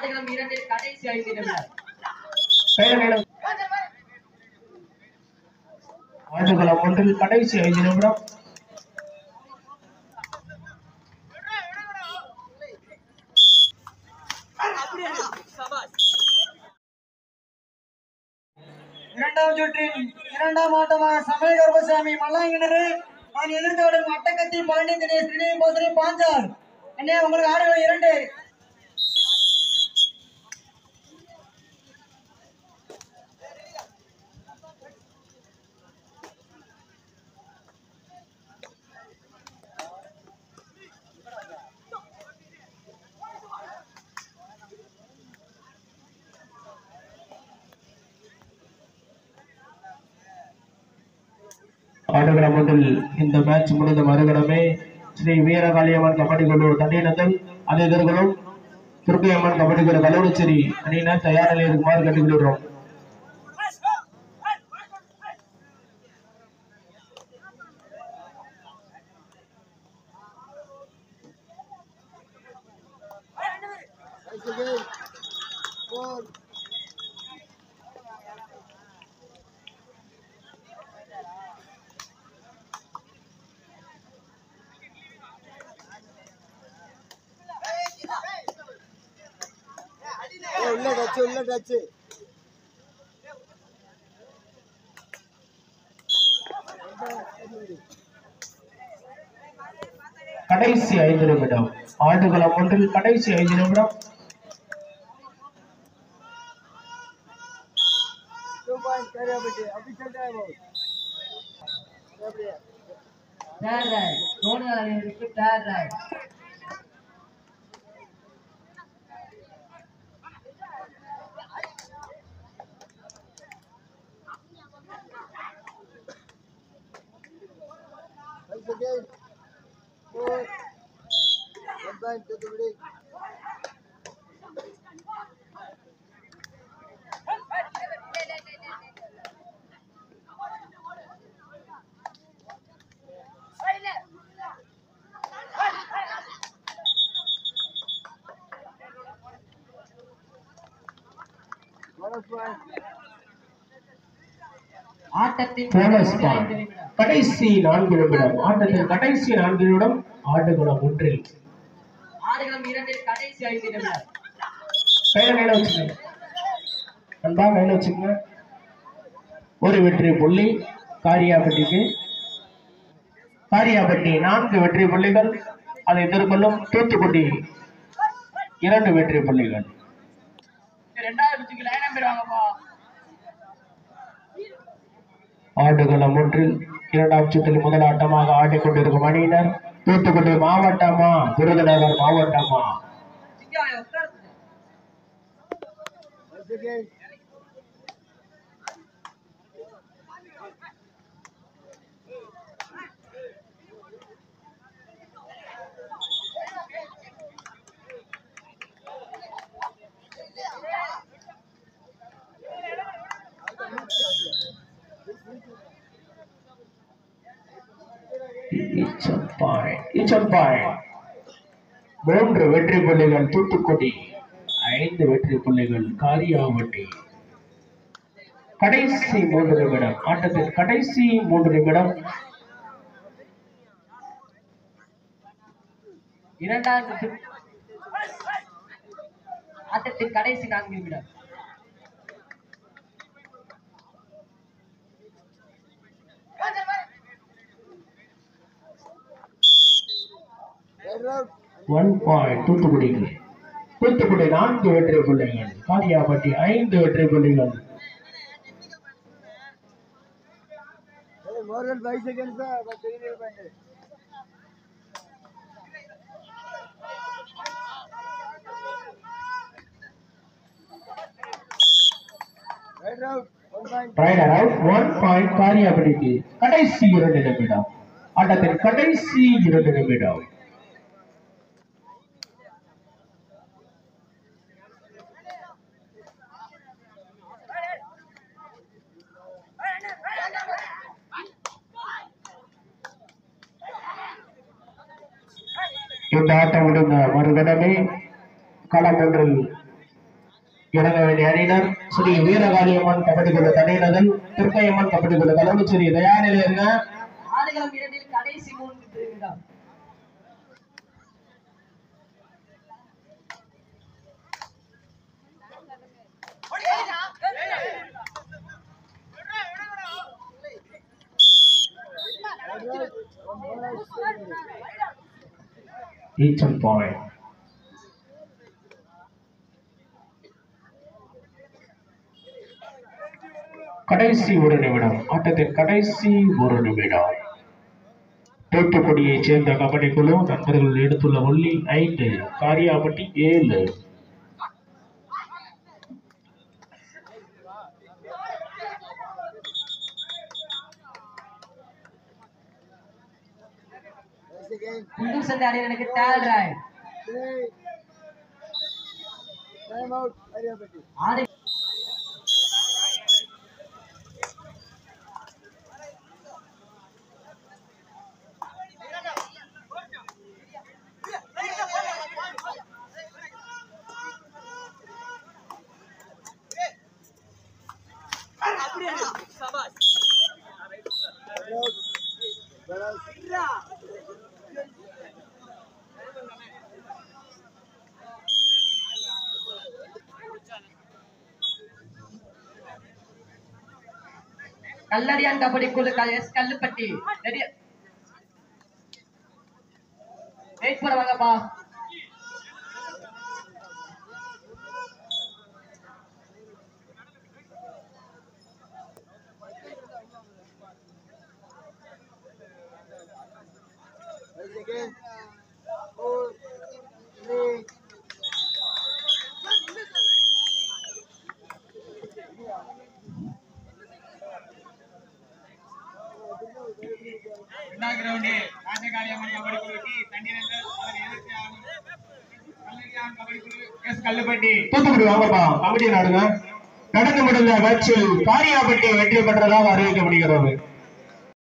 ஆடுகளம் இரண்டில் கடைசி ஐந்து நிமிடம் கையில் ஆடுகளம் ஒன்றில் கடைசி ஐந்து நிமிடம் இரண்டாம் சுற்றின் இரண்டாம் ஆட்டமாக சமய கருப்பசாமி மல்லாங்கிணறு நான் எதிர்த்து வரும் மட்டக்கத்தி பாண்டி தினேஷ் நினைவு போசனை பாஞ்சால் அண்ணே உங்களுக்கு ஆடுகள் இரண்டு ஆடுகளம் ஒன்றில் இந்த மேட்ச் முடிந்த மறுகணமே ஸ்ரீ வீரகாளியம்மன் கபடி குழு தண்ணியினத்தில் அனைவர்களும் துர்க்கையம்மன் கபடி குழு கல்லூரிச்சேரி அணியினர் தயார் நிலையில் இருக்குமாறு கேட்டுக்கொள்கிறோம் உள்ள டச்சு உள்ள டச்சு கடைசி ஐந்து நிமிடம் ஆடுகளம் ஒன்றில் கடைசி ஐந்து நிமிடம் two point Kariyapatti official time அப்படியே தேர்ட் ரைட் தோனி அணியினருக்கு third raid Once again, four, one point to the break. Bonus point. ஆட்டத்தின் போனஸ் கடைசி ஐந்து நிமிடம் கடைசி நான்கு நிமிடம் ஆட்டத்தின் கடைசி நான்கு நிமிடம் ஆடுகளம் ஒன்றில் ஆடுகளம் இரண்டில் கடைசி ஐந்து நிமிடம் கையில கையில வச்சுக்கோங்க நண்பா கையில வச்சுக்கோங்க ஒரு வெற்றி புள்ளி காரியாபட்டிக்கு காரியாபட்டி நான்கு வெற்றி புள்ளிகள் அதை எதிர்கொள்ளும் தூத்துக்குடி இரண்டு வெற்றி புள்ளிகள் ரெண்டாவது பிச்சுக்கு லைன் நம்பர் வாங்கப்பா ஆடுகளம் ஒன்றில் இரண்டாம் சுற்றில் முதல் ஆட்டமாக ஆடிக்கொண்டிருக்கும் அணியினர் தூத்துக்குடி மாவட்டமா விருதுநகர் மாவட்டமா சிங்கா உட்காரு Once again. இச்சப்பாய் இச்சப்பாய் மூன்று வெற்றி புள்ளிகள் தூத்துக்குடி ஐந்து வெற்றி புள்ளிகள் காரியாவட்டி கடைசி மூன்று நிமிடம் ஆட்டத்தின் கடைசி மூன்று நிமிடம் இரண்டாவது சுற்று. ஆட்டத்தின் கடைசி நான்கு நிமிடம் Red round. ஒன் பாயிண்ட் தூத்துக்குடிக்கு தூத்துக்குடி நான்கு வெற்றி புள்ளிகள் காரியாபட்டி ஐந்து வெற்றி புள்ளிகள் Hey, more than five seconds, sir. But three nil point. Red round. One point. Raider out one point காரியாபட்டிக்கு கடைசி இரண்டு நிமிடம் ஆட்டத்தின் கடைசி இரண்டு நிமிடம் இந்த ஆட்டம் முடிந்த மறுகணமே களம் ஒன்றில் இறங்க வேண்டிய அணியினர் ஸ்ரீ வீரகாளியம்மன் கபடி குழு தனியினதன் திருக்கையம்மன் கபடி குழு கலவச்சேரி தயார் நிலையில் இருங்க ஆடுகளம் இரண்டில் கடைசி மூன்று நிமிடம் each one point. கடைசி ஒரு நிமிடம் ஆட்டத்தின் கடைசி ஒரு நிமிடம் தூத்துக்குடியைச் சேர்ந்த கபடி குழு நண்பர்கள் எடுத்துள்ள ஒல்லி ஐந்து காரியாபட்டி ஏழு குண்டூர் சந்தை அணியினருக்கு தேர்ட் ரைட் ஆடு கல்லடியான் கபடி குழு க- எஸ் கல்லுப்பட்டி ரெடி வெயிட் பண்ண வாங்கப்பா இரண்டாம் கிரவுண்டு ராஜகாளியம்மன் கபடி குழுக்கு தண்ணீரங்கள் அதனை எதிர்த்து ஆடும் கல்லடியான் கபடி குழு எஸ் கல்லுப்பட்டி தூத்துக்குடி வாங்கப்பா கபடி நாடுங்க நடந்து முடிந்த மேட்சில் காரியாபட்டி வெற்றி பெற்றதாக அறிவிக்கப்படுகிறது